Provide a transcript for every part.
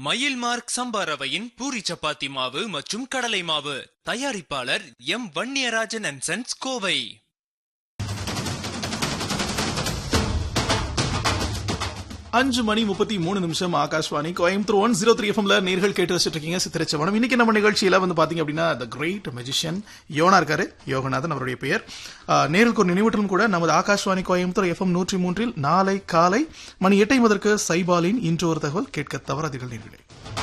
மயில் மார்க் சம்பா ரவையின் பூரி சப்பாத்தி மாவு மற்றும் கடலை மாவு தயாரிப்பாளர் M Vanniyarajan and sons Kovai அஞ்சு மணி முப்பத்தி மூணு நிமிஷம் Akashvani Coimbatore one zero three எஃப்எம்ல நேர்கள் கேட்டு வச்சுட்டு இருக்கீங்க சித்திரச்சவனம் இன்னைக்கு நம்ம நிகழ்ச்சியில வந்து பாத்தீங்க அப்படின்னா த கிரேட் மெஜிஷியன் யோனா இருக்காரு யோகநாதன் அவருடைய பெயர் ஆஹ், நேர்களுக்கு ஒரு நினைவூட்டலும் கூட நமது ஆகாஷ்வாணி கோயம்புத்தூர் எஃப்எம் நூற்றி மூன்றில் நாளை காலை மணி எட்டை முதற்கு சைபாலின் இன்று ஒரு தகவல் கேட்க தவறாதீர்கள் நேர்களே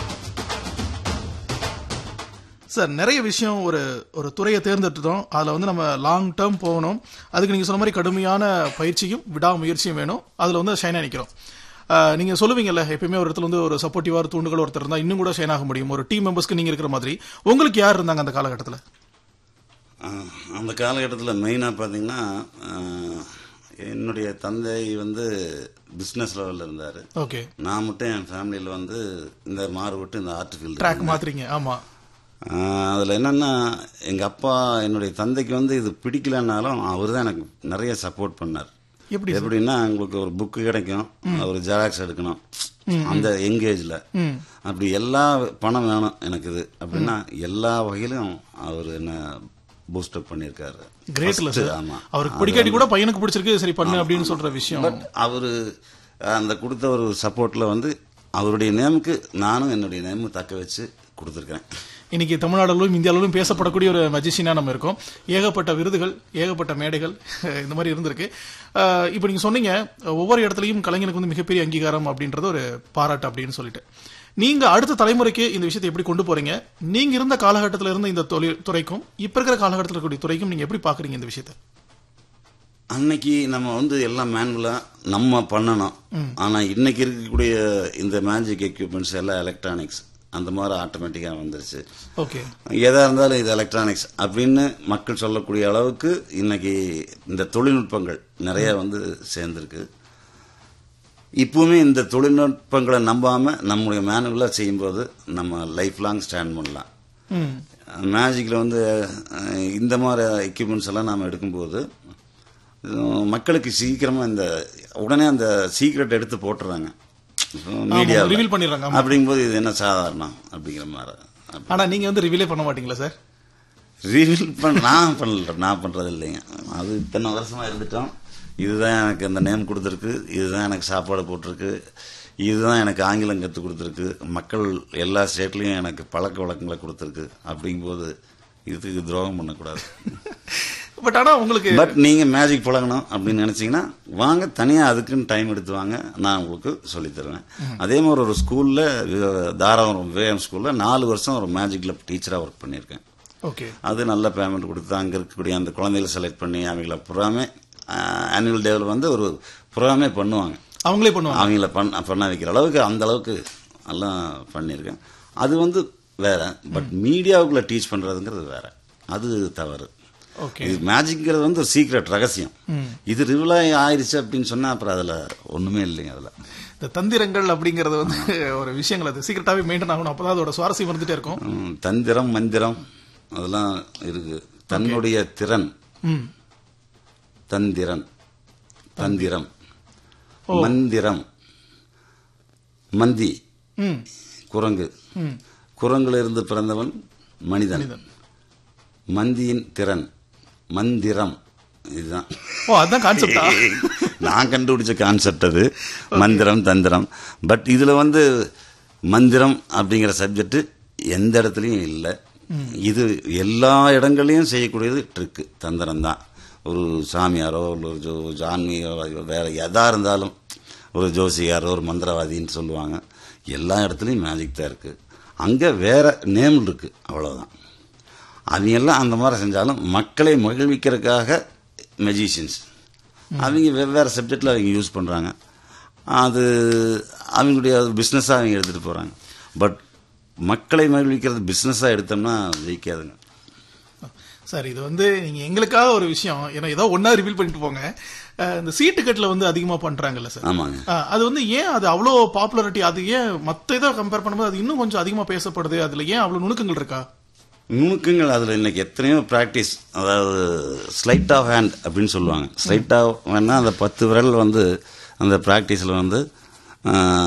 சார் நிறைய விஷயம் ஒரு ஒரு துறையை தேர்ந்தெடுத்துட்டோம் அதில் வந்து நம்ம லாங் டேர்ம் போகணும் அதுக்கு நீங்கள் சொன்ன மாதிரி கடுமையான பயிற்சியும் விடாமுயற்சியும் வேணும் அதில் வந்து ஷைனாக நிற்கிறோம் நீங்கள் சொல்லுவீங்கல்ல எப்பயுமே ஒரு இடத்துல வந்து ஒரு சப்போர்ட்டிவாக ஒரு தூண்டுகள் ஒருத்தர் இருந்தால் இன்னும் கூட ஷைன் ஆக முடியும் ஒரு டீம் மெம்பர்ஸ்க்கு நீங்கள் இருக்கிற மாதிரி உங்களுக்கு யார் இருந்தாங்க அந்த காலகட்டத்தில் ஆஹ், அந்த காலகட்டத்தில் மெயினாக பார்த்தீங்கன்னா ஆஹ், என்னுடைய தந்தை வந்து பிஸ்னஸ் லெவலில் இருந்தார் ஓகே நான் மட்டும் என் ஃபேமிலியில் வந்து இந்த மாறு விட்டு இந்த ஆர்ட் ஃபீல்டு ட்ராக் மாத்துறீங்க ஆமாம் அதில் என்னென்னா எங்கள் அப்பா என்னுடைய தந்தைக்கு வந்து இது பிடிக்கலனாலும் அவர் தான் எனக்கு நிறைய சப்போர்ட் பண்ணார் எப்படி எப்படின்னா உங்களுக்கு ஒரு புக்கு கிடைக்கும் ஒரு ஜெராக்ஸ் எடுக்கணும் அந்த எங்கேஜில் அப்படி எல்லா பணம் வேணும் எனக்கு இது அப்படின்னா எல்லா வகையிலும் அவர் என்ன பூஸ்டப் பண்ணியிருக்காரு கிரேட்ல First, சார் ஆமா அவருக்கு பிடிக்காட்டி கூட பையனுக்கு பிடிச்சிருக்கு சரி பண்ணு அப்படின்னு சொல்ற விஷயம் பட் அவரு அந்த கொடுத்த ஒரு சப்போர்ட்ல வந்து அவருடைய நேமுக்கு நானும் என்னுடைய நேமும் தக்க வச்சு கொடுத்துருக்கேன் இன்னைக்கு தமிழ்நாடுகளும் இந்தியாவிலும் பேசப்படக்கூடிய ஒரு மஜிஷியனா நம்ம இருக்கோம் ஏகப்பட்ட விருதுகள் ஏகப்பட்ட மேடைகள் இந்த மாதிரி இருந்திருக்கு அஹ், இப்போ நீங்க சொன்னீங்க ஒவ்வொரு இடத்துலயும் கலைஞனுக்கு வந்து மிகப்பெரிய அங்கீகாரம் அப்படின்றது ஒரு பாராட்டு அப்படின்னு சொல்லிட்டு நீங்க அடுத்த தலைமுறைக்கு இந்த விஷயத்தை எப்படி கொண்டு போறீங்க நீங்க இருந்த காலகட்டத்தில் இருந்த இந்த தொழில் துறைக்கும் இப்ப இருக்கிற காலகட்டத்தில் இருக்கக்கூடிய துறைக்கும் நீங்க எப்படி பாக்குறீங்க இந்த விஷயத்தை அன்னைக்கு நம்ம வந்து எல்லாம் மேனுவலா நம்ம பண்ணணும் ஆனா இன்னைக்கு இருக்கக்கூடிய இந்த மேஜிக் எக்யூப்மெண்ட்ஸ் எல்லாம் எலக்ட்ரானிக்ஸ் அந்த மாதிரி ஆட்டோமேட்டிக்காக வந்துருச்சு ஓகே எதா இருந்தாலும் இது எலக்ட்ரானிக்ஸ் அப்படின்னு மக்கள் சொல்லக்கூடிய அளவுக்கு இன்னைக்கு இந்த தொழில்நுட்பங்கள் நிறைய வந்து சேர்ந்துருக்கு இப்பவுமே இந்த தொழில்நுட்பங்களை நம்பாம நம்முடைய மேனுவலா செய்யும்போது நம்ம லைஃப் லாங் ஸ்டாண்ட் பண்ணலாம் ம் மேஜிக்கில் வந்து அஹ், இந்த மாதிரி எக்யூப்மெண்ட்ஸ் எல்லாம் நாம் எடுக்கும்போது அஹ், மக்களுக்கு சீக்கிரமாக இந்த உடனே அந்த சீக்ரெட் எடுத்து போட்டுறாங்க மீடியா reveal பண்ணிடுறாங்க, ஆமா. அப்படிங்கும்போது இது என்ன சாதாரணம் அப்படிங்கிற மாதிரி ஆனா நீங்க வந்து ரிவீலே பண்ண மாட்டீங்களா சார் ரிவீல் பண்ண நான் பண்ணல நான் பண்றது இல்லைங்க அது இத்தனை வருஷமா இருந்துட்டோம் இதுதான் எனக்கு அந்த நேம் கொடுத்துருக்கு இதுதான் எனக்கு சாப்பாடு போட்டிருக்கு இதுதான் எனக்கு ஆங்கிலம் கற்றுக் கொடுத்துருக்கு மக்கள் எல்லா ஸ்டேட்லையும் எனக்கு பழக்க வழக்கங்களை கொடுத்துருக்கு அப்படிங்கும்போது இதுக்கு துரோகம் பண்ணக்கூடாது பட் ஆனா உங்களுக்கு பட் நீங்க மேஜிக் பழகணும் அப்படின்னு நினைச்சீங்கன்னா வாங்க தனியா அதுக்குன்னு டைம் எடுத்து வாங்க நான் உங்களுக்கு சொல்லித் தருவேன் அதே மாதிரி ஒரு ஸ்கூல்ல வி- தாராபுரம் விவேகம் ஸ்கூல்ல நாலு வருஷம் ஒரு மேஜிக்ல டீச்சரா ஒர்க் பண்ணியிருக்கேன் ஓகே அது நல்ல பேமெண்ட் கொடுத்து அங்கே இருக்கக்கூடிய அந்த குழந்தைகளை செலக்ட் பண்ணி அவங்கள புறாமே ஆனுவல் டேவில் வந்து ஒரு புறாமே பண்ணுவாங்க அவங்களே பண்ணுவாங்க அவங்கள பண்ண பண்ண வைக்கிற அளவுக்கு அந்த அளவுக்கு எல்லாம் பண்ணியிருக்கேன் அது வந்து வேற பட் மீடியாவுக்குள்ள டீச் பண்றதுங்கிறது வேற அது தவறு ஓகே இது மேஜிக்ங்கிறது வந்து ஒரு சீக்ரெட் ரகசியம் இது ரிவலா ஆயிருச்சு அப்படின்னு சொன்னா அப்புறம் அதுல ஒண்ணுமே இல்லைங்க அதுல இந்த தந்திரங்கள் அப்படிங்கறது வந்து ஒரு விஷயங்கள் அது சீக்கிரட்டாவே மெயின்டைன் ஆகணும் அப்பதான் அதோட சுவாரஸ்யம் இருந்துட்டே இருக்கும் ம், தந்திரம் மந்திரம் அதெல்லாம் இருக்கு தன்னுடைய திறன் ம் தந்திரன் தந்திரம் மந்திரம் மந்தி ம் குரங்கு குரங்குல இருந்து பிறந்தவன் மனிதன் மந்தியின் திறன் மந்திரம் இதுதான் ஓ அதான் கான்செப்டா நான் கண்டுபிடிச்ச கான்செப்ட் அது மந்திரம் தந்திரம் பட் இதுல வந்து மந்திரம் அப்படிங்கிற சப்ஜெக்ட் எந்த இடத்துலயும் இல்லை இது எல்லா இடங்களையும் செய்யக்கூடியது ட்ரிக்கு தந்திரம் தான் ஒரு சாமியாரோ இல்லை ஒரு ஜோ ஜான்மியோ வேற எதா இருந்தாலும் ஒரு ஜோசியாரோ ஒரு மந்திரவாதின்னு சொல்லுவாங்க எல்லா இடத்துலையும் மேஜிக் தான் இருக்கு அங்க வேற நேம் இருக்கு அவ்வளவுதான் அவங்க எல்லாம் அந்த மாதிரி செஞ்சாலும் மக்களை மகிழ்விக்கிறதுக்காக மெஜிஷியன்ஸ் அவங்க வெவ்வேறு சப்ஜெக்டில் அவங்க யூஸ் பண்ணுறாங்க அது அவங்களுடைய பிஸ்னஸாக அவங்க எடுத்துகிட்டு போகிறாங்க பட் மக்களை மகிழ்விக்கிறது பிஸ்னஸாக எடுத்தோம்னா ஜெயிக்காதுங்க சார் இது வந்து நீங்க எங்களுக்காக ஒரு விஷயம் ஏன்னா ஏதோ ஒன்னா ரிவீல் பண்ணிட்டு போங்க அஹ், இந்த சீட்டு கட்டுல வந்து அதிகமா பண்றாங்கல்ல சார் ஆமாங்க அஹ், அது வந்து ஏன் அது அவ்வளோ பாப்புலாரிட்டி அது ஏன் மத்த இதை கம்பேர் பண்ணும்போது அது இன்னும் கொஞ்சம் அதிகமா பேசப்படுது அதுல ஏன் அவ்வளவு நுணுக்கங்கள் இருக்கா நுணுக்கங்கள் அதில் இன்னைக்கு எத்தனையோ ப்ராக்டிஸ் அதாவது ஸ்லைட் ஆஃப் ஹேண்ட் அப்படின்னு சொல்லுவாங்க ஸ்லைட் ஆஃப் வேணா அந்த பத்து விரல் வந்து அந்த ப்ராக்டிஸில் வந்து ஆஹ்,